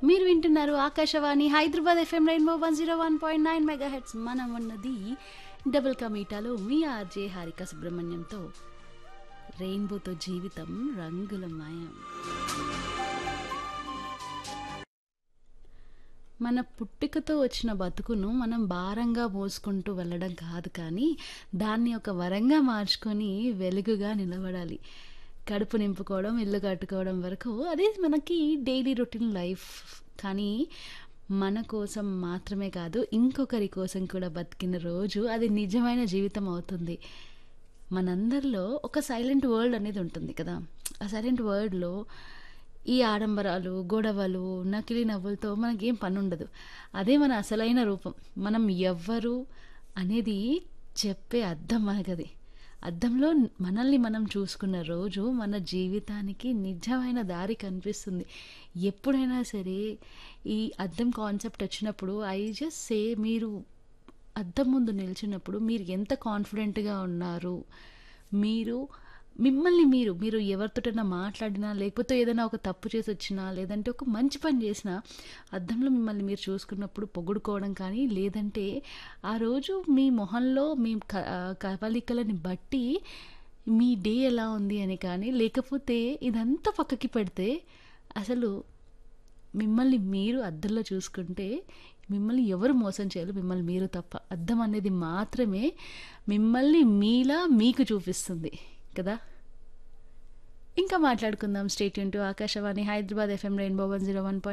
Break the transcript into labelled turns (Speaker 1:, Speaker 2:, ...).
Speaker 1: మీరు వింటున్నారు Akashvani Hyderabad FM rainbow one zero one point nine megahertz మనం ఉన్నది డబుల్ కమీటాలో మీ ఆర్జే హారిక సుబ్రహ్మణ్యంతో రెయిన్బోతో జీవితం రంగుల మాయం మన పుట్టుకతో వచ్చిన బతుకును మనం భారంగా మోసుకుంటూ వెళ్ళడం కాదు కానీ దాన్ని ఒక వరంగా మార్చుకొని వెలుగుగా నిలబడాలి కడుపు నింపుకోవడం ఇల్లు కట్టుకోవడం వరకు అది మనకి డైలీ రొటీన్ లైఫ్ కానీ మన కోసం మాత్రమే కాదు ఇంకొకరి కోసం కూడా బతికిన రోజు అది నిజమైన జీవితం అవుతుంది మనందరిలో ఒక సైలెంట్ వరల్డ్ అనేది ఉంటుంది కదా ఆ సైలెంట్ వరల్డ్లో ఈ ఆడంబరాలు గొడవలు నకిలీ నవ్వులతో మనకేం పని ఉండదు అదే మన అసలైన రూపం మనం ఎవ్వరు అనేది చెప్పే అర్థం మనకది అద్దంలో మనల్ని మనం చూసుకున్న రోజు మన జీవితానికి నిజమైన దారి కనిపిస్తుంది ఎప్పుడైనా సరే ఈ అద్దం కాన్సెప్ట్ వచ్చినప్పుడు ఐ జస్ట్ సే మీరు అద్దం ముందు నిలిచినప్పుడు మీరు ఎంత కాన్ఫిడెంట్గా ఉన్నారు మీరు మిమ్మల్ని మీరు మీరు ఎవరితోటైనా మాట్లాడినా లేకపోతే ఏదైనా ఒక తప్పు చేసి వచ్చినా లేదంటే ఒక మంచి పని చేసినా అద్దంలో మిమ్మల్ని మీరు చూసుకున్నప్పుడు పొగుడుకోవడం కానీ లేదంటే ఆ రోజు మీ మొహంలో మీ క కవలికలని బట్టి మీ డే ఎలా ఉంది అని కానీ లేకపోతే ఇదంతా పక్కకి పెడితే అసలు మిమ్మల్ని మీరు అద్దంలో చూసుకుంటే మిమ్మల్ని ఎవరు మోసం చేయరు మిమ్మల్ని మీరు తప్ప అద్దం అనేది మాత్రమే మిమ్మల్ని మీలా మీకు చూపిస్తుంది కదా ఇంకా మాట్లాడుకుందాం stay tuned to Akashvani Hyderabad FM rainbow one zero one